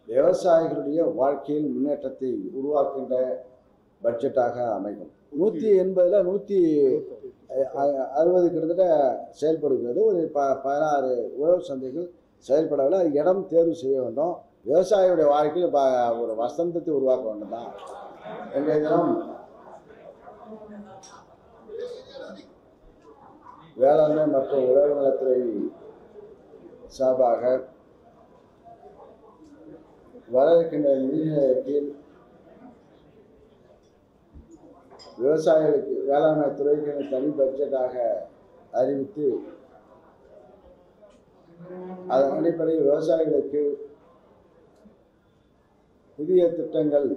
விவசாயிகளுடைய வாழ்க்கையில் முன்னேற்றத்தை உருவாக்குகின்ற பட்ஜெட்டாக அமையும் நூற்றி எண்பதில் நூற்றி அறுபது கிட்டத்தட்ட செயல்படுகிறது ஒரு ப பதினாறு உழவு சந்தைகள் செயல்படவில்லை அது இடம் தேர்வு செய்ய வேண்டும் விவசாயியுடைய வாழ்க்கையில் ப ஒரு வசந்தத்தை உருவாக்க வேண்டும் தான் இன்றைய தினம் வேளாண்மை மற்றும் உழவு நலத்துறை சார்பாக வர இருக்கின்ற நிதிநிலையத்தில் விவசாயிகளுக்கு வேளாண்மை துறைக்கு என தனி பட்ஜெட்டாக அறிவித்து அதன் அடிப்படையில் விவசாயிகளுக்கு புதிய திட்டங்கள்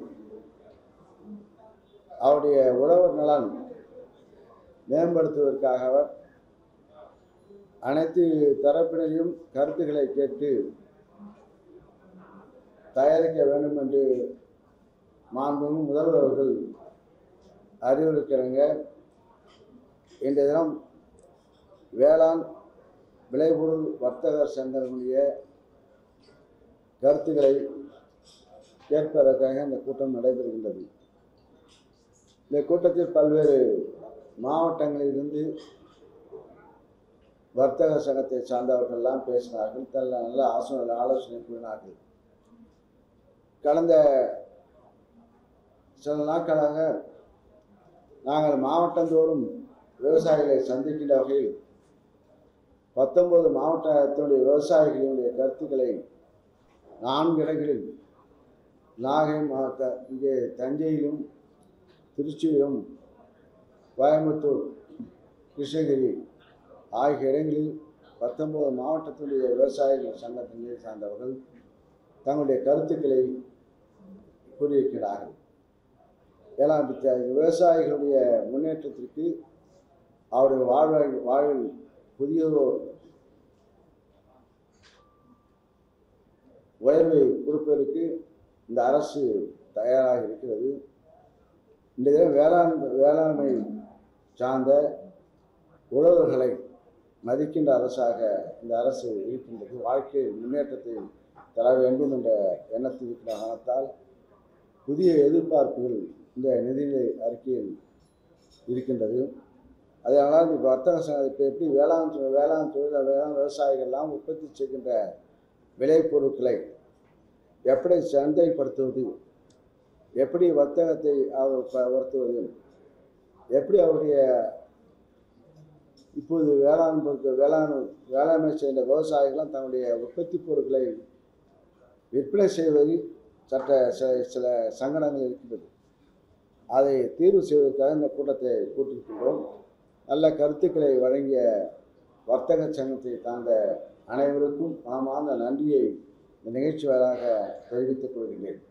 அவருடைய உழவர் நலன் மேம்படுத்துவதற்காக அனைத்து தரப்பினரையும் கருத்துக்களை கேட்டு தயாரிக்க வேண்டும் என்று மாண்புமிகு முதல்வர் அவர்கள் அறிவுறுக்கிறாங்க இன்றைய தினம் வேளாண் விளைபொருள் வர்த்தகர் சங்கங்களுடைய கருத்துக்களை கேட்பதற்காக இந்த கூட்டம் நடைபெறுகின்றது இந்த கூட்டத்தில் பல்வேறு மாவட்டங்களிலிருந்து வர்த்தக சங்கத்தை சார்ந்தவர்கள்லாம் பேசினார்கள் நல்ல நல்ல ஆசோசனை ஆலோசனை கூறினார்கள் கடந்த சில நாட்களாக நாங்கள் மாவட்டந்தோறும் விவசாயிகளை சந்திக்கின்ற வகையில் பத்தொன்பது மாவட்டத்தினுடைய விவசாயிகளுடைய கருத்துக்களை நான்கு இடங்களில் நாகை மாவட்ட இங்கே தஞ்சையிலும் திருச்சியிலும் கோயம்புத்தூர் கிருஷ்ணகிரி ஆகிய இடங்களில் பத்தொன்பது மாவட்டத்தினுடைய விவசாயிகள் சங்கத்தினை சார்ந்தவர்கள் தங்களுடைய கருத்துக்களை கூறியிருக்கிறார்கள் ஏழாம் விவசாயிகளுடைய முன்னேற்றத்திற்கு அவருடைய வாழ்வில் வாழ்வில் புதியதோர் உயர்வை கொடுப்பதற்கு இந்த அரசு தயாராக இருக்கிறது இந்த தினம் வேளாண் வேளாண்மை சார்ந்த உழவர்களை மதிக்கின்ற அரசாக இந்த அரசு இருக்கின்றது வாழ்க்கை முன்னேற்றத்தை தர வேண்டும் என்ற எண்ணத்தில் இருக்கிற காரணத்தால் புதிய எதிர்பார்ப்புகள் இந்த நிதிநிலை அறிக்கையில் இருக்கின்றது அதனால் இப்போ வர்த்தக சங்கம் இப்போ எப்படி வேளாண் தொ- வேளாண் தொழில் வேளாண் விவசாயிகள்லாம் உற்பத்தி செய்கின்ற விளைபொருட்களை எப்படி சந்தைப்படுத்துவது எப்படி வர்த்தகத்தை அவர் ப- உயர்த்துவது எப்படி அவருடைய இப்போது வேளாண் பொருட்கள் வேளாண் வேளாண்மை செய்கின்ற விவசாயிகளும் தங்களுடைய உற்பத்தி பொருட்களை விற்பனை செய்வதில் சற்ற சில- சில சங்கடங்கள் இருக்கின்றது அதை தீர்வு செய்வதற்காக இந்த கூட்டத்தை கூட்டியிருக்கின்றோம் நல்ல கருத்துக்களை வழங்கிய வர்த்தக சங்கத்தை சார்ந்த அனைவருக்கும் மனமார்ந்த நன்றியை இந்த நிகழ்ச்சி வாயிலாக தெரிவித்துக் கொள்கிறேன்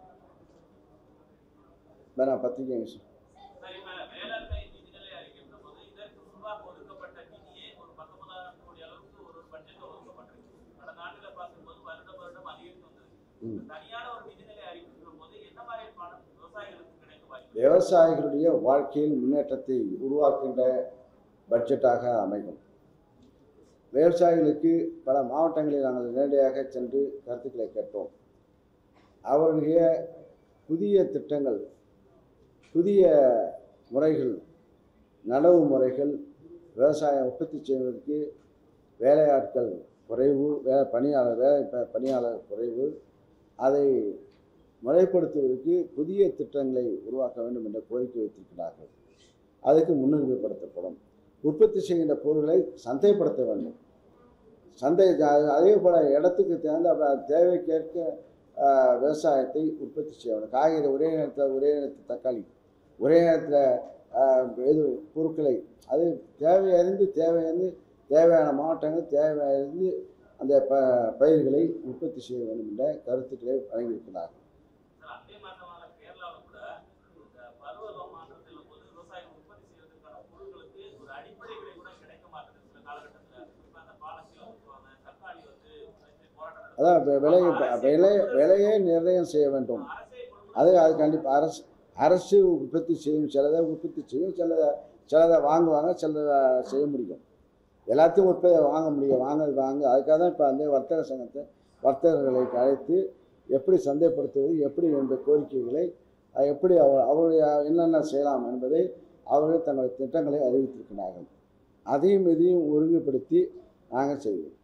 வேணா பத்திரிகை விஷயம் சார், இப்ப வேளாண்மை நிதிநிலை அறிக்கைன்ற போது இதற்கு முன்பாக ஒதுக்கப்பட்ட நிதியே ஒரு பத்தொன்பதாயிரம் கோடி அளவுக்கு ஒரு பட்ஜெட்ல ஒதுக்கப்பட்டிருக்கு கடந்த ஆண்டுல பார்க்கும்போது வருடம் வருடம் அதிகரித்து வந்தது ம். தனியான ஒரு நிதிநிலை அறிக்கைன்ற போது என்ன மாதிரி பணம் விவசாயிகளுக்கு கிடைக்க வாய்ப்பு விவசாயிகளுடைய வாழ்க்கையில் முன்னேற்றத்தை உருவாக்குகின்ற பட்ஜெட்டாக அமையும் விவசாயிகளுக்கு பல மாவட்டங்களில் நாங்கள் நேரடியாக சென்று கருத்துக்களை கேட்டோம் அவர்களுடைய புதிய திட்டங்கள் புதிய முறைகள் நடவு முறைகள் விவசாயம் உற்பத்தி செய்வதற்கு வேலையாட்கள் குறைவு வே பணியாளர் வேலை ப- பணியாளர் குறைவு அதை முறைப்படுத்துவதற்கு புதிய திட்டங்களை உருவாக்க வேண்டும் என்ற கோரிக்கை வைத்திருக்கிறார்கள் அதுக்கு முன்னுரிமைப்படுத்தப்படும் உற்பத்தி செய்கின்ற பொருட்களை சந்தைப்படுத்த வேண்டும் சந்தை அ- அதே போல் இடத்துக்கு தகுந்த ப- தேவைக்கேற்க ஆஹ், விவசாயத்தை உற்பத்தி செய்ய வேண்டும் காய்கறி ஒரே நேரத்தில் ஒரே நேரத்தில் தக்காளி ஒரே நேரத்தில் இது பொருட்களை அது தேவையறிந்து தேவையறிந்து தேவையான மாவட்டங்கள் தேவையறிந்து அந்த ப பயிர்களை உற்பத்தி செய்ய வேண்டும் என்ற கருத்துக்களை வழங்கியிருக்கிறார்கள் சார் அதே மாற்றமாக கேரளாவில் கூட இந்த பருவ மாற்றத்தில் போது விவசாயிகள் உற்பத்தி செய்வதற்கான பொருட்களுக்கு ஒரு அடிப்படை விலை கூட கிடைக்க மாட்டேங்குது சில காலகட்டத்தில் இப்ப அந்த பாலக்கீழ ஊற்றுவாங்க தக்காளி வந்து போராட்டம் அதான் இப்ப விலை விலை விலையை நிர்ணயம் செய்ய வேண்டும் அரசே கொண்டு அது அது கண்டிப்பாக அரசு அரசு உற்பத்தி செய்யும் சிலதை உற்பத்தி செய்யும் சிலதை சிலதை வாங்குவாங்க சிலதை செய்ய முடியும் எல்லாத்தையும் உற்பத்தி வாங்க முடியும் வாங்க வாங்க அதுக்காக தான் இப்போ அந்த வர்த்தக சங்கத்தை வர்த்தகர்களை அழைத்து எப்படி சந்தைப்படுத்துவது எப்படி என்ற கோரிக்கைகளை அஹ், எப்படி அவர் அவருடைய என்னென்ன செய்யலாம் என்பதை அவர்கள் தங்கள் திட்டங்களை அறிவித்திருக்கிறார்கள் அதையும் இதையும் ஒருங்குபடுத்தி நாங்கள் செய்வோம்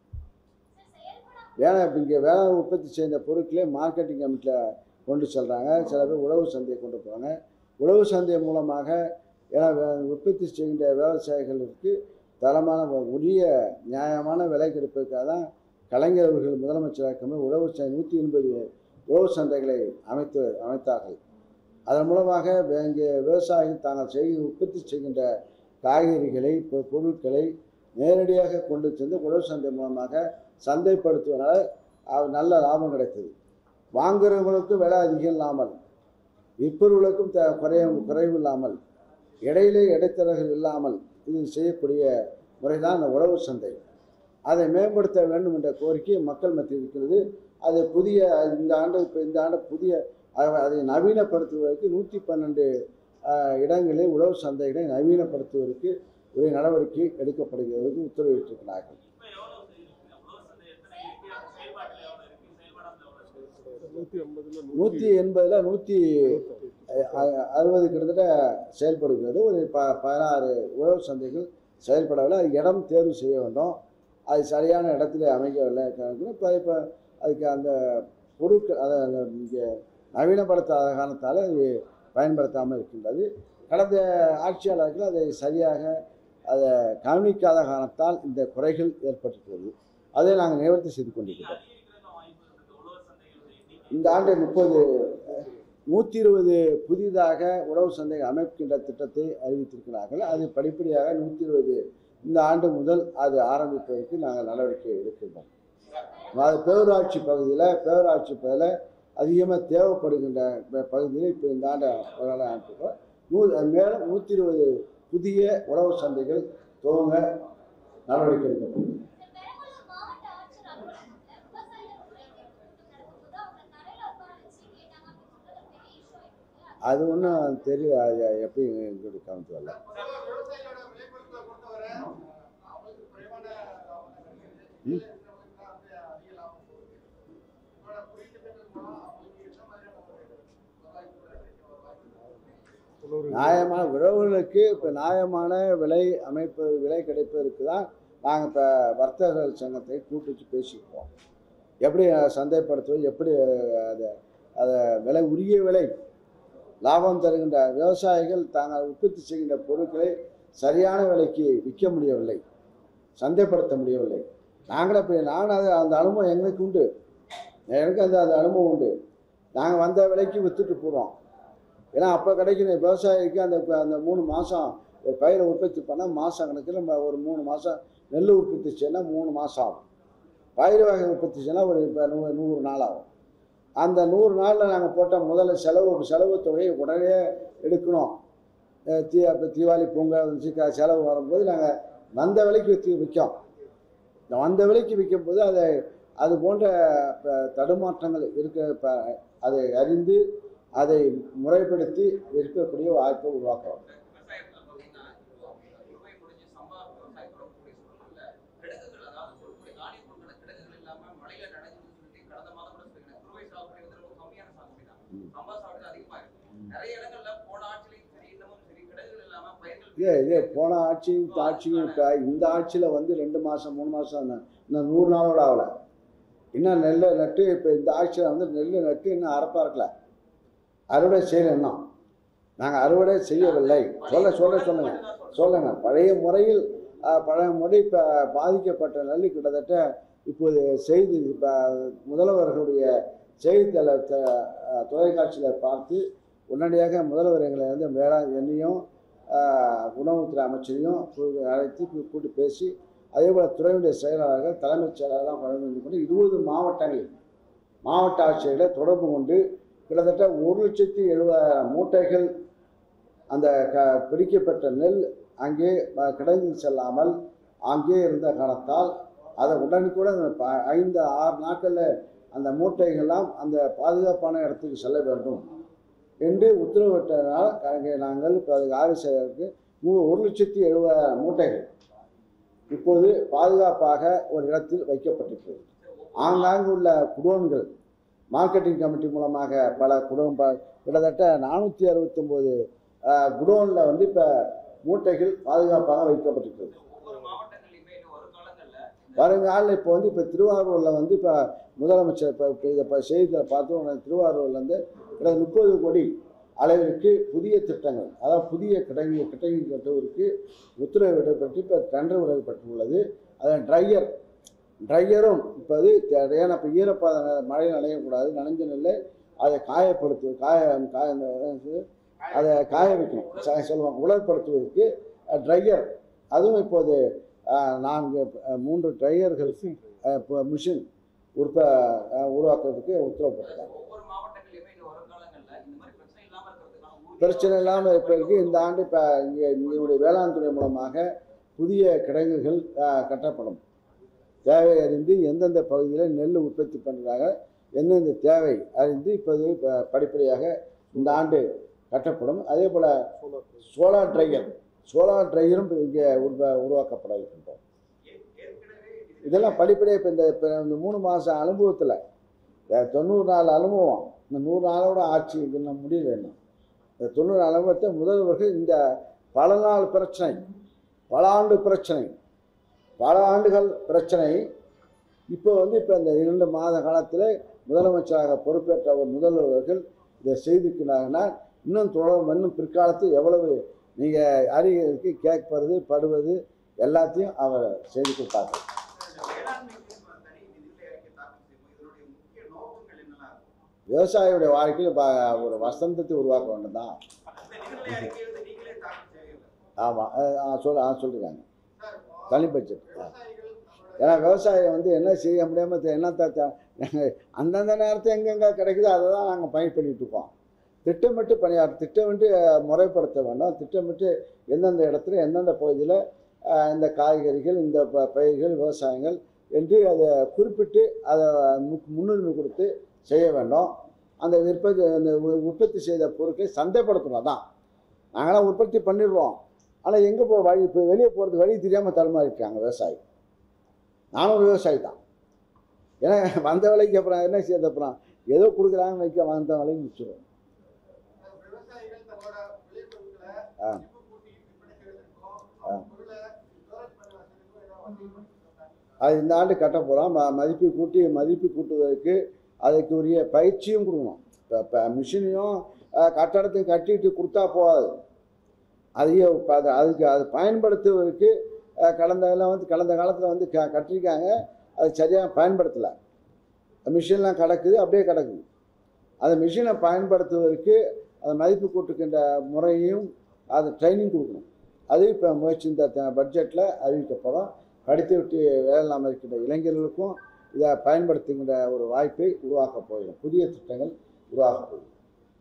வேலை இப்போ இங்கே வேலை உற்பத்தி செய்த பொருட்களே மார்க்கெட்டிங் கமிட்டியில் கொண்டு செல்கிறாங்க சில பேர் உழவு சந்தையை கொண்டு போகிறாங்க உழவு சந்தை மூலமாக ஏன்னா வே- உற்பத்தி செய்கின்ற விவசாயிகளுக்கு தரமான வ- உரிய நியாயமான விலை கிடைப்பதற்காக தான் கலைஞர் அவர்கள் முதலமைச்சராக இருக்கும்போது உழவு சந்தை நூற்றி எண்பது உழவு சந்தைகளை அமைத்து அமைத்தார்கள் அதன் மூலமாக வே- இங்கே விவசாயிகள் தாங்கள் செய் உற்பத்தி செய்கின்ற காய்கறிகளை பொ- பொருட்களை நேரடியாக கொண்டு சென்று உழவு சந்தை மூலமாக சந்தைப்படுத்துவதனால அவ- நல்ல லாபம் கிடைத்தது வாங்குறவங்களுக்கும் விலை அதிகம் இல்லாமல் விற்பவர்களுக்கும் த குறைய குறைவு இல்லாமல் இடையிலே இடைத்தரகர்கள் இல்லாமல் இது செய்யக்கூடிய முறைதான் இந்த உழவு சந்தை அதை மேம்படுத்த வேண்டும் என்ற கோரிக்கை மக்கள் மத்தியில் இருக்கிறது அது புதிய இந்த ஆண்டு இப்போ இந்த ஆண்டு புதிய அ- அதை நவீனப்படுத்துவதற்கு நூற்றி பன்னெண்டு இடங்களில் உழவு சந்தைகளை நவீனப்படுத்துவதற்கு உரிய நடவடிக்கை எடுக்கப்படுகிறது உத்தரவிட்டிருக்கிறார்கள் இப்ப எவ்வளவு இருக்கு உழவு சந்தை எத்தனை இருக்கு அந்த செயல்பாட்டுல எவ்வளவு இருக்கு செயல்படாத எவ்வளவு இருக்கு நூத்தி ஐம்பதுல நூற்றி எண்பதில் நூற்றி அறுபது கிட்டத்தட்ட செயல்படுகிறது ஒரு ப பதினாறு உழவு சந்தைகள் செயல்படவில்லை அது இடம் தேர்வு செய்ய வேண்டும் அது சரியான இடத்துல அமைக்கவில்லை இப்போ இப்போ அதுக்கு அந்த பொருட்கள் அதை அந்த இங்கே நவீனப்படுத்தாத காரணத்தால் அது பயன்படுத்தாமல் இருக்கின்றது கடந்த ஆட்சியாளர்கள் அதை சரியாக அதை கவனிக்காத காரணத்தால் இந்த குறைகள் ஏற்பட்டிருக்கிறது அதை நாங்கள் நிவர்த்தி செய்து கொண்டிருக்கிறோம் அதிகரிக்கிறதுக்கு வாய்ப்பு இருக்கு உழவு சந்தைகளுடைய எண்ணிக்கை இந்த ஆண்டு முப்பது நூற்றி இருபது புதிதாக உழவு சந்தை அமைக்கின்ற திட்டத்தை அறிவித்திருக்கிறார்கள் அது படிப்படியாக நூற்றி இருபது இந்த ஆண்டு முதல் அது ஆரம்பிப்பதற்கு நாங்கள் நடவடிக்கை எடுக்கின்றோம் அது பேரூராட்சி பகுதியில் பேரூராட்சி பகுதியில் அதிகமாக தேவைப்படுகின்ற ப- பகுதியில் இப்போ இந்த ஆண்டு ஒரு நாள் ஆரம்பிக்கிறோம் நூ மேலும் நூற்றி இருபது புதிய உழவு சந்தைகள் துவங்க நடவடிக்கை எடுக்கப்படும் பெரம்பலூர் மாவட்ட ஆட்சியர் அலுவலகத்துல விவசாயிகள் குறைதீர் கூட்டம் நடக்கும்போது அவங்க தரையில உட்கார வச்சு கேட்டாங்க அப்படின்னு சொல்றது பெரிய இஷ்யூ ஆயிருக்கு அது ஒன்றும் தெரியல அது எப்படி எங்களுக்கு கவனித்து வரல விவசாயியோட விளைபொருட்களை பொறுத்தவரை அவங்களுக்கு குறைவான லாபம் தான் கிடைக்குது. ம். இருக்கிறவங்களுக்கு தான் வந்து அதிக லாபம் போகுது. உங்களோட புதிய திட்டங்கள் மூலம் அவங்களுக்கு என்ன மாதிரியான ஒரு விவசாய பொருட்கள் கிடைக்க ஒரு வாய்ப்பு இருக்கு? நியாயமான உழவுகளுக்கு இப்போ நியாயமான விலை அமைப்பு விலை கிடைப்பதற்கு தான் நாங்கள் இப்போ வர்த்தகர்கள் சங்கத்தை கூட்டு வச்சு பேசியிருக்கோம் எப்படி அதை சந்தைப்படுத்துவது எப்படி அதை அதை விலை உரிய விலை லாபம் தருகின்ற விவசாயிகள் தாங்கள் உற்பத்தி செய்கின்ற பொருட்களை சரியான விலைக்கு விற்க முடியவில்லை சந்தைப்படுத்த முடியவில்லை நாங்களே இப்போ நானும் அது அந்த அனுபவம் எங்களுக்கு உண்டு எனக்கு அந்த அந்த அனுபவம் உண்டு நாங்கள் வந்த விலைக்கு விற்றுட்டு போகிறோம் ஏன்னா அப்போ கிடைக்கிற விவசாயிக்கு அந்த அந்த மூணு மாதம் ஒரு பயிரை உற்பத்தி பண்ணால் மாதம் கணக்கில் நம்ம ஒரு மூணு மாதம் நெல் உற்பத்தி செய்யலாம் மூணு மாதம் ஆகும் பயிர் வகை உற்பத்தி செய்யலாம் ஒரு இப்போ நூறு நூறு நாள் ஆகும் அந்த நூறு நாளில் நாங்கள் போட்ட முதல்ல செலவு செலவு தொகையை உடனே எடுக்கணும் அஹ் தீ அப்போ தீபாவளி பொங்கல் வந்துச்சு க- செலவு வரும்போது நாங்கள் வந்த விலைக்கு விற்று விற்கோம் இந்த வந்த விலைக்கு விற்கும்போது அதை அது போன்ற ப- தடுமாற்றங்கள் இருக்க ப அதை அறிந்து அதை முறைப்படுத்தி விற்கக்கூடிய வாய்ப்பை உருவாக்குறோம் விவசாயத்துல பாத்தீங்கன்னா இப்போ குறுவை முடிஞ்சு சம்பா விவசாயம் தொடங்கக்கூடிய சூழல்ல கிடங்குகள் அதாவது கொடுக்கக்கூடிய தானிய பொருட்களை கிடங்குகள் இல்லாம மழையில நனைஞ்சுன்னு சொல்லிட்டு கடந்த மாதம் கூட சொல்லிக்கிறேன் குறுவை சாகுபடி வந்து ரொம்ப கம்மியான சாகுபடி தான் ம். சம்பா சாகுபடி அதிகமா இருக்கு நிறைய இடங்கள்ல போன ஆட்சிலையும் சரி இன்னமும் சரி கிடங்குகள் இல்லாம பயிர்கள் இதே இதே போன ஆட்சியும் இந்த ஆட்சியும் இப்போ இந்த ஆட்சியில் வந்து ரெண்டு மாதம் மூணு மாதம் இன்னும் நூறு நாளோட ஆகலை இன்னும் நெல்லை நட்டு இப்போ இந்த ஆட்சியில் வந்து நெல் நட்டு இன்னும் அறப்பா இருக்கல அறுவடை செய்யல இன்னும் நாங்கள் அறுவடை செய்யவில்லை சொல்ல சொல்ல சொல்லுங்க சொல்லுங்க பழைய முறையில் அஹ், பழைய முறை இப்போ பாதிக்கப்பட்ட நெல் கிட்டத்தட்ட இப்போது செய்தி இப்போ முதல்வர்களுடைய செய்தித்தலை தொலைக்காட்சியில் பார்த்து உடனடியாக முதல்வர் எங்களை வந்து வேளாண் என்னையும் ஆஹ், உணவுத்துறை அமைச்சரையும் கூ- அழைத்து கூ- கூட்டி பேசி அதே போல் துறையுடைய செயலாளர்கள் தலைமைச் செயலாளர்லாம் வழங்கி கொண்டு இருபது மாவட்டங்களில் மாவட்ட ஆட்சியர்களை தொடர்பு கொண்டு கிட்டத்தட்ட ஒரு லட்சத்தி எழுபதாயிரம் மூட்டைகள் அந்த க பிடிக்கப்பட்ட நெல் அங்கே அஹ், கிடங்கு செல்லாமல் அங்கே இருந்த காரணத்தால் அதை உடனுக்குடன் ப- ஐந்து ஆறு நாட்களில் அந்த மூட்டைகள்லாம் அந்த பாதுகாப்பான இடத்துக்கு செல்ல வேண்டும் என்று உத்தரவிட்டதனால் அங்கே நாங்கள் இப்போ அதுக்கு ஆஃபீஸருக்கு மூ ஒரு லட்சத்தி எழுபதாயிரம் மூட்டைகள் இப்போது பாதுகாப்பாக ஒரு இடத்தில் வைக்கப்பட்டிருக்கிறது ஆங்காங்கு உள்ள குடோன்கள் மார்க்கெட்டிங் கமிட்டி மூலமாக பல குடோன் ப- கிட்டத்தட்ட நானூற்றி அறுபத்தொம்போது குடோனில் வந்து இப்போ மூட்டைகள் பாதுகாப்பாக வைக்கப்பட்டிருக்கிறது ஒவ்வொரு மாவட்டங்கள்லயுமே இன்னும் ஒரு காலங்கள்ல வருங்காலில் இப்போ வந்து இப்போ திருவாரூரில் வந்து இப்போ முதலமைச்சர் இப்போ இப்போ இதை இப்போ செய்தியில் பார்த்தோம் திருவாரூர்லேருந்து கிட்ட முப்பது கோடி அளவிற்கு புதிய திட்டங்கள் அதாவது புதிய கிடங்கு கிடங்கு கட்டுவதற்கு உத்தரவிடப்பட்டு இப்போ டெண்டர் விடப்பட்டுள்ளது அதன் ட்ரையர் ட்ரையரும் இப்போ அது தே- ஏன்னா இப்போ ஈரப்பாத நெ- மழை நனையக்கூடாது நனைஞ்ச நெல்லை அதை காயப்படுத்து காய காய இந்த இது, அதை காய வைக்கணும் ச- சொல்லுவாங்க உலர்படுத்துவதற்கு ட்ரையர் அதுவும் இப்போது அஹ், நான்கு அஹ், மூன்று ட்ரையர்கள் இப்போ மிஷின் உற்ப அஹ், உருவாக்குறதுக்கு உத்தரவு போட்டிருக்காங்க ஒவ்வொரு மாவட்டங்கள்லயுமே இன்னும் ஒரு காலங்கள்ல இந்த மாதிரி பிரச்சனை இல்லாம இருக்கிறதுக்கான உறுதி- பிரச்சனை இல்லாமல் இருப்பதற்கு இந்த ஆண்டு இப்போ இங்கே இவருடைய வேளாண் துறை மூலமாக புதிய கிடங்குகள் அஹ், கட்டப்படும் தேவை அறிந்து எந்தெந்த பகுதியில் நெல் உற்பத்தி பண்ணுறாங்க எந்தெந்த தேவை அறிந்து இப்போது இப்போ படிப்படியாக இந்த ஆண்டு கட்டப்படும் அதே போல் சோலார் ட்ரையர் சோலார் ட்ரையரும் இங்கே உருவ உருவாக்கப்பட இருக்கின்றோம் ஏற்கனவே இது இதெல்லாம் படிப்படியாக இப்போ இந்த இப்போ இந்த மூணு மாதம் அனுபவத்தில் தொண்ணூறு நாள் அனுபவம் இந்த நூறு நாளோட ஆட்சி இது இன்னும் முடியல இன்னும் இந்த தொண்ணூறு அனுபவத்தை முதல்வர்கள் இந்த பல நாள் பிரச்சனை பல ஆண்டு பிரச்சனை பல ஆண்டுகள் பிரச்சனை இப்போ வந்து இப்போ இந்த இரண்டு மாத காலத்தில் முதலமைச்சராக பொறுப்பேற்ற ஒரு முதல்வர்கள் இதை செய்திருக்கிறாங்கன்னா இன்னும் தொடரும் இன்னும் பிற்காலத்தில் எவ்வளவு நீங்கள் அறிஞருக்கு கேட்பது படுவது எல்லாத்தையும் அவர் செய்து கொடுத்தாங்க இந்த வேளாண்மைக்கு இப்ப தனி நிதிநிலை அறிக்கை தாக்கல் செய்யும் இதனுடைய முக்கிய நோக்கங்கள் என்னெல்லாம் இருக்கும் விவசாயியுடைய வாழ்க்கையில் ப- ஒரு வசந்தத்தை உருவாக்க வேண்டும் தான் இந்த நிதிநிலை அறிக்கையை வந்து நீங்களே தாக்கல் செய்வீங்க ஆமாம் சொல் ஆ சொல்லிருக்காங்க சார் தனி பட்ஜெட் ஆ. விவசாயிகள் நம்மளோட ஏன்னா விவசாயம் வந்து என்ன செய்ய முடியாமல் என்ன அந்தந்த நேரத்தில் எங்கெங்கே கிடைக்குதோ அதை தான் நாங்கள் பயிர் பண்ணிட்டு இருக்கோம் திட்டமிட்டு பணியாற்ற திட்டமிட்டு அஹ், முறைப்படுத்த வேண்டும் திட்டமிட்டு எந்தெந்த இடத்துல எந்தெந்த பகுதியில் அஹ், இந்த காய்கறிகள் இந்த ப பயிர்கள் விவசாயங்கள் என்று அதை குறிப்பிட்டு அதை மு- முன்னுரிமை கொடுத்து செய்ய வேண்டும் அந்த விற்பத்தி அந்த உ- உற்பத்தி செய்த பொருட்களை சந்தைப்படுத்தணும் தான் நாங்களாம் உற்பத்தி பண்ணிடுவோம் ஆனால் எங்கே போ வழி இப்போ வெளியே போகிறதுக்கு வழி தெரியாமல் தடுமாறிட்டாங்க விவசாயி நானும் ஒரு விவசாயி தான் ஏன்னா வந்த விலைக்கு அப்புறம் என்ன செய்யறது அப்புறம் ஏதோ கொடுக்குறாங்க வைக்க வந்த விலைக்கு மிச்சிடும் விவசாயிகள் தங்களோட விளைபொருட்களை ஆ. மதிப்பு கூட்டி விற்பனை செய்வதற்கும் அவங்க பொருளை ஸ்டோரேஜ் பண்ண வசதிக்கும் ஏதாவது வசதி பண்ணி கொடுத்தாங்க அது இந்த ஆண்டு கட்ட போகிறோம் ம மதிப்பு கூட்டி மதிப்பு கூட்டுவதற்கு அதுக்குரிய பயிற்சியும் கொடுக்கணும் இப்போ இப்போ மிஷினையும் அஹ், கட்டடத்தையும் கட்டிட்டு கொடுத்தா போகாது அதையும் இப்போ அது அதுக்கு அது பயன்படுத்துவதற்கு அஹ், கடந்த எல்லாம் வந்து கடந்த காலத்தில் வந்து க கட்டிருக்காங்க அது சரியாக பயன்படுத்தலை மிஷின்லாம் கிடக்குது அப்படியே கிடக்குது அந்த மிஷினை பயன்படுத்துவதற்கு அந்த மதிப்பு கூட்டுக்கின்ற முறையும் அது ட்ரைனிங் கொடுக்கணும் அது இப்போ முயற்சி இந்த பட்ஜெட்டில் அறிவிக்கப்படும் படித்து விட்டு வேலை இல்லாமல் இருக்கின்ற இளைஞர்களுக்கும் இதை பயன்படுத்துகின்ற ஒரு வாய்ப்பை உருவாக்க போகிறோம் புதிய திட்டங்கள் உருவாக்க போகிறோம்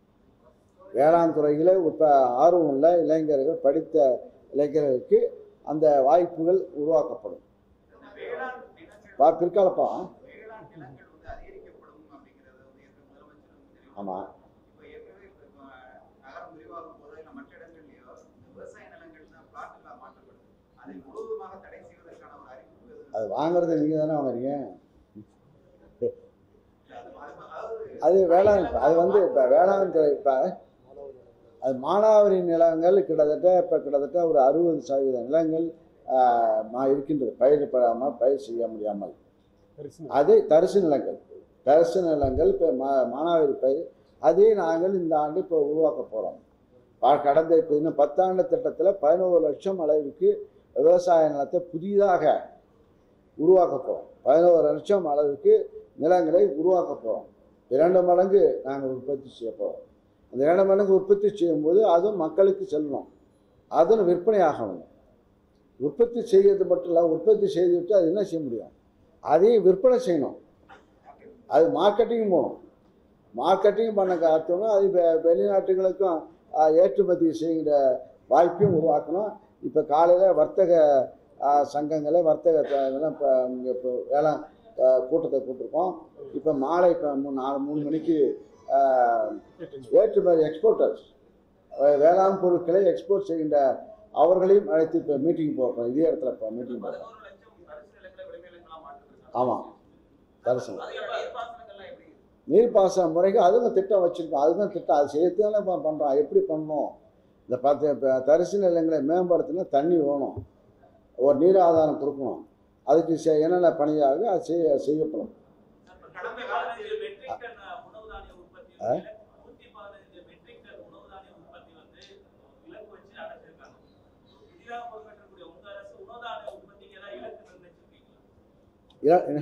வேளாண் துறையில் இப்போ ஆர்வம் உள்ள இளைஞர்கள் படித்த இளைஞர்களுக்கு அந்த வாய்ப்புகள் உருவாக்கப்படும் இந்த வேளாண் நிலங்கள் பா பிற்காலப்பா வேளாண் நிலங்கள் வந்து அதிகரிக்கப்படும் அப்படிங்கிறது வந்து ஏற்கனவே முதலமைச்சர் வந்து தெரிவித்தார். ஆமாம் இப்போ ஏற்கனவே இப்போ இப்போ நகரம் விரிவாகும் போதோ இல்லை மற்ற இடங்கள்லயோ இந்த விவசாய நிலங்கள் தான் பிளாட்டுகளாக மாற்றப்படுது அதை முழுவதுமாக தடை செய்வதற்கான ஒரு அறிவிப்பு எதுவும் அது வாங்குறது நீங்கள் தானே வாங்குறீங்க இல்லை. அது அது- அதாவது அது வேளாண் அது வந்து இப்போ வேளாண் துறை இப்போ அது மானாவாரி நிலங்கள் கிட்டத்தட்ட இப்போ கிட்டத்தட்ட ஒரு அறுபது சதவீத நிலங்கள் ஆஹ், மா- இருக்கின்றது பயிரிடப்படாமல் பயிர் செய்ய முடியாமல் அது தரிசு நிலங்கள் தரிசு நிலங்கள் இப்போ மா மானாவாரி பயிர் அதே நாங்கள் இந்த ஆண்டு இப்போ உருவாக்க போகிறோம் கடந்த இப்போ இன்னும் பத்தாண்டு திட்டத்தில் பதினோரு லட்சம் அளவிற்கு விவசாய நிலத்தை புதிதாக உருவாக்க போகிறோம் பதினோரு லட்சம் அளவுக்கு நிலங்களை உருவாக்க போகிறோம் இரண்டு மடங்கு நாங்கள் உற்பத்தி செய்ய போகிறோம் அந்த இரண்டு மடங்கு உற்பத்தி செய்யும்போது அதுவும் மக்களுக்கு செல்லணும் அதுவும் விற்பனை ஆகணும் உற்பத்தி செய்கிறது மட்டும் இல்லை உற்பத்தி செய்துவிட்டு அது என்ன செய்ய முடியும் அதையும் விற்பனை செய்யணும் அது மார்க்கெட்டிங் போகணும் மார்க்கெட்டிங் பண்ண காத்தோன்னா அது வெ- வெளிநாட்டுகளுக்கும் ஆஹ், ஏற்றுமதி செய்கிற வாய்ப்பையும் உருவாக்கணும் இப்போ காலையில் வர்த்தக ஆஹ், சங்கங்களை வர்த்தக த- இதெல்லாம் இப்போ இங்கே இப்போ வேளாண் ஆஹ், கூட்டத்தை கூட்டிருக்கோம் இப்போ மாலை இப்போ மூணு நாலு மூணு மணிக்கு ஆஹ், ஏற்றுமதி எக்ஸ்போர்ட்டர்ஸ் வேளாண் பொருட்களை எக்ஸ்போர்ட் செய்கின்ற அவர்களையும் அழைத்து இப்போ மீட்டிங் போகிறோம் இதே இடத்துல இப்போ மீட்டிங் போகிறோம் பதினோரு லட்சம் தரிசு நிலங்களை விளைநிலங்களா மாற்றுறது ஆமாம் தரிசனம் அது எப்படி நீர்ப்பாசனங்கள்லாம் எப்படி நீர்ப்பாசன முறைக்கு அதுவும் திட்டம் வச்சுருக்கோம் அதுவும் திட்டம் அது செய்யறதுனால இப்போ பண்ணுறோம் எப்படி பண்ணணும் இந்த பத்து இப்போ தரிசு நிலங்களை மேம்படுத்தினா தண்ணி வேணும் ஒரு நீர் ஆதாரம் கொடுக்கணும் அதுக்கு செ- என்னென்ன பணியாக அது செய்ய செய்யப்படும் கடந்த பதினஞ்சு மெட்ரிக் டன் உணவு தானிய உற்பத்தி வந்து நூத்தி பதினஞ்சு மெட்ரிக் டன் உணவு தானிய உற்பத்தி வந்து இலக்கு வச்சு அடைச்சிருக்காங்க புதிதாக பொறுப்பேற்றக்கூடிய உங்க அரசு உணவு தானிய உற்பத்திக்கு ஏதாவது இலக்கு நிர்ணயிச்சிருக்கீங்களா இல-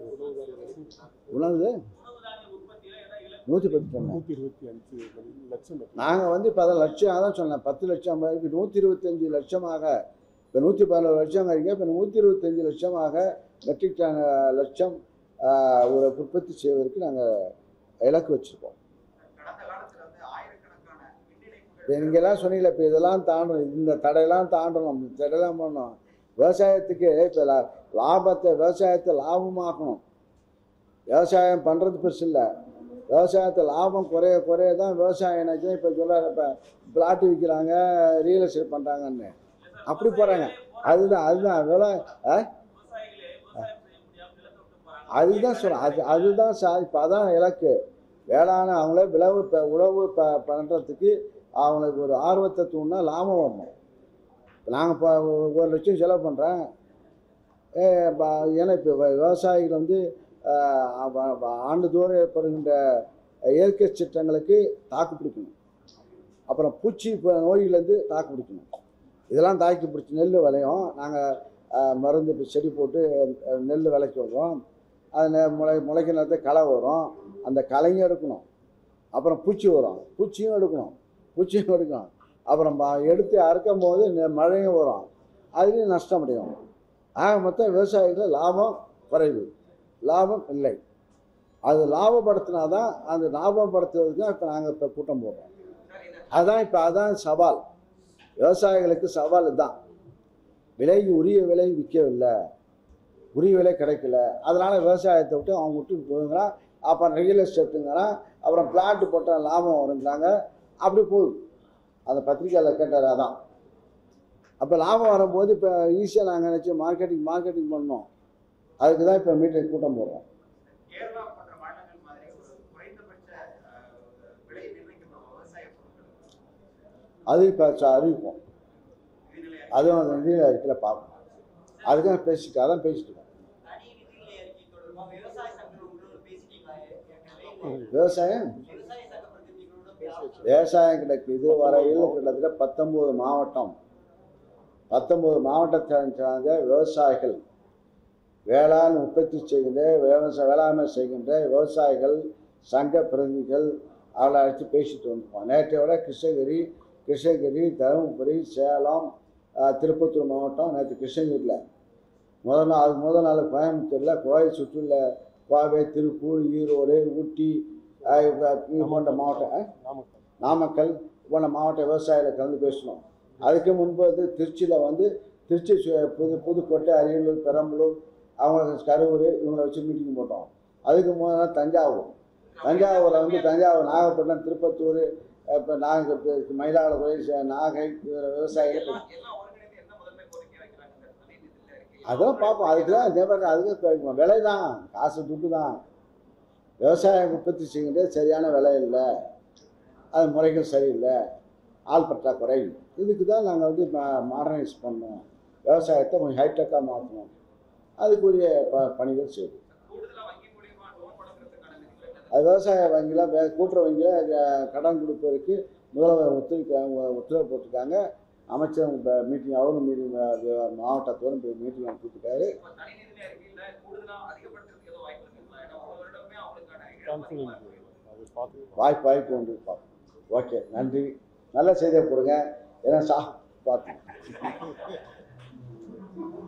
உணவு உணவு தானிய உற்பத்தியில ஏதாவது இலக்கு நூற்றி பத்து டன் நூற்றி இருபத்தி அஞ்சு லட்சம் இருக்கு. நாங்கள் வந்து இப்போ அதை லட்சம் அதான் சொன்னேன் பத்து லட்சம் பேருக்கு நூற்றி இருபத்தஞ்சி லட்சமாக இப்போ நூற்றி பதினோரு லட்சம் இருக்கீங்க இப்போ நூற்றி இருபத்தஞ்சி லட்சமாக மெட்ரிக் டன் அஹ், லட்சம் அஹ், ஒரு உற்பத்தி செய்வதற்கு நாங்கள் இலக்கு வச்சுருக்கோம் கடந்த காலத்துல வந்து ஆயிரக்கணக்கான மின் இணைப்புகள் இப்போ நீங்கள்லாம் சொன்னீங்களே இப்போ இதெல்லாம் தாண்டணும் இந்த தடையெல்லாம் தாண்டணும் இந்த தடையெல்லாம் பண்ணணும் விவசாயத்துக்கு இப்போ லா- லாபத்தை விவசாயத்தை லாபமாக்கணும் விவசாயம் பண்ணுறது பெருசு இல்லை விவசாயத்தை லாபம் குறைய குறைய தான் விவசாயம் என்னாச்சு இப்போ சொல்கிறாரு இப்போ பிளாட்டு விற்கிறாங்க ரியல் எஸ்டேட் பண்ணுறாங்கன்னு அப்படி போகிறாங்க அதுதான் அதுதான் விலை ஆ விவசாயிகளே விவசாயம் செய்ய முடியாம நிலத்தை விட்டு போறாங்க அதுதான் சொல்கிறேன் அது அதுதான் சார் இப்போ அதான் இலக்கு வேளாண் அவங்களே விளவு ப உழவு ப பண்ணுறதுக்கு அவங்களுக்கு ஒரு ஆர்வத்தை தூண்டினா லாபம் வரணும் இப்போ நாங்கள் இப்போ ஒரு லட்சம் செலவு பண்ணுறேன் ஏன்னா இப்போ வ- விவசாயிகள் வந்து ஆஹ், அவ- வ- ஆண்டுதோறும் ஏற்படுகின்ற இயற்கை சட்டங்களுக்கு தாக்கு பிடிக்கணும் அப்புறம் பூச்சி ப- நோய்கள்லேருந்து தாக்கு பிடிக்கணும் இதெல்லாம் தாக்கி பிடிச்சி நெல் விளையும் நாங்கள் மருந்து இப்ப செடி போட்டு அஹ், நெல் விளைக்க விடுறோம் அது நெ- முளை முளைக்க நேரத்தை களை வரும் அந்த களையும் எடுக்கணும் அப்புறம் பூச்சி வரும் பூச்சியும் எடுக்கணும் பூச்சியும் எடுக்கணும் அப்புறம் ப- எடுத்து அறுக்கும் போது நெ- மழையும் வரும் அதுலேயும் நஷ்டம் அடையும் ஆக மொத்தம் விவசாயிகள் லாபம் குறைவு லாபம் இல்லை அது லாபப்படுத்தினா தான் அந்த லாபப்படுத்துறதுக்கு தான் இப்போ நாங்கள் இப்போ கூட்டம் போடுறோம் சார் இந்த அதான் இப்போ அதான் சவால் விவசாயிகளுக்கு சவால் தான் விலைக்கு உரிய விலை விற்கவில்லை உரிய விலை கிடைக்கல அதனால் விவசாயத்தை விட்டு அவங்க விட்டு போகுங்கிறான் அப்புறம் ரியல் எஸ்டேட்டுங்கிறான் அப்புறம் பிளாட் போட்டால் லாபம் வருங்கிறாங்க அப்படி போகுது அந்த பத்திரிக்கையில் கேட்டார் அதான் அப்போ லாபம் வரும்போது இப்போ ஈஸியாக நாங்கள் நினச்சி மார்க்கெட்டிங் மார்க்கெட்டிங் பண்ணோம் அதுக்கு தான் இப்போ மீட்டிங் கூட்டம் போடுறோம் கேரளா போன்ற மாநிலங்கள் மாதிரி ஒரு குறைந்தபட்ச அஹ், விலை நிர்ணயிக்கப்படும் விவசாய பொருட்கள் அது இப்போ அறிவிப்போம் இதுநிலை அதுவும் அந்த நிதி அறிக்கையில் பார்ப்போம் அதுதான் பேசிட்டு அதான் பேசிட்டு இருக்கோம் தனி நிதிநிலை அறிக்கை தொடர்பாக விவசாய சங்கங்கள் உங்களோட பேசிட்டீங்களா ஏற்கனவே விவசாயம் விவசாய சங்க பிரதிநிதிகளோட பேசி விவசாயம் கிட்ட இதுவரையில் கிட்டத்தட்ட பத்தொம்போது மாவட்டம் பத்தொம்போது மாவட்டத்தை சார்ந்த விவசாயிகள் வேளாண் உற்பத்தி செய்கின்ற விவசாய வேளாண்மை செய்கின்ற விவசாயிகள் சங்க பிரதிநிதிகள் அவளை அழைச்சி பேசிட்டு வந்திருக்கோம் நேற்றை விட கிருஷ்ணகிரி கிருஷ்ணகிரி தருமபுரி சேலம் ஆஹ், திருப்பத்தூர் மாவட்டம் நேற்று கிருஷ்ணகிரியில் முதல் நாள் அதுக்கு முதல் நாள் கோயம்புத்தூரில் கோயில் சுற்றியுள்ள கோவை திருப்பூர் ஈரோடு ஊட்டி ஆஹ், இப்ப- இது போன்ற மாவட்டம் ஆஹ், நாமக்கல் நாமக்கல் போன்ற மாவட்ட விவசாயிகளை கலந்து பேசணும் அதுக்கு முன்பு வந்து திருச்சியில் வந்து திருச்சி சு- புது புதுக்கோட்டை அரியலூர் பெரம்பலூர் அவங்க கரூர் இவங்களை வச்சு மீட்டிங் போட்டோம் அதுக்கு முதல் நாள் தஞ்சாவூர் தஞ்சாவூரில் வந்து தஞ்சாவூர் நாகப்பட்டினம் திருப்பத்தூர் இப்போ நாகை மயிலாடுதுறை ச- நாகை இவர விவசாயிகள் எல்லாம் எல்லாம் ஒருங்கிணைந்து என்ன முதன்மை கோரிக்கை வைக்கிறாங்க இந்த தனி நிதிநிலை அறிக்கை அதெல்லாம் பார்ப்போம் அதுக்கு தான் இதே மாதிரி அதுக்கு இப்போ விலை தான் காசு துட்டு தான் விவசாயம் உற்பத்தி செய்கின்ற சரியான விலை இல்லை அது முறைகள் சரியில்லை ஆள் பற்றாக்குறை இதுக்கு தான் நாங்கள் வந்து மாடர்னைஸ் பண்ணோம் விவசாயத்தை கொஞ்சம் ஹைடெக்காக மாற்றணும் அதுக்குரிய ப பணிகள் செய்வோம் கூடுதலா வங்கி மூலியமா லோன் வழங்குறதுக்கான நிதிகள் என்னது அது விவசாய வங்கியில் வே கூட்டுறவு வங்கியில் கடன் கொடுப்பதற்கு முதல்வர் ஒத்துழைக்க உத்தரவு போட்டிருக்காங்க அமைச்சர் மீட்டிங் அவரும் மீட்டிங் மாவட்டத்தோறும் மீட்டிங் கொடுத்துருக்காரு இப்ப தனி நிதிநிலை அறிக்கையில கூடுதலா அதிகப்படுத்துறதுக்கு ஏதோ வாய்ப்பு இருக்குங்களா ஏன்னா ஒரு வருடமே அவங்களுக்கான இழப்பு கான்ஃபிடன்ஸ் அதிகமா இருக்கு. அது பார்த்து வாய்ப்பு வாய்ப்பு உண்டு பார்ப்போம் ஓகே நன்றி நல்ல செய்தியை கொடுங்க ஏன்னா சா பார்த்தேன்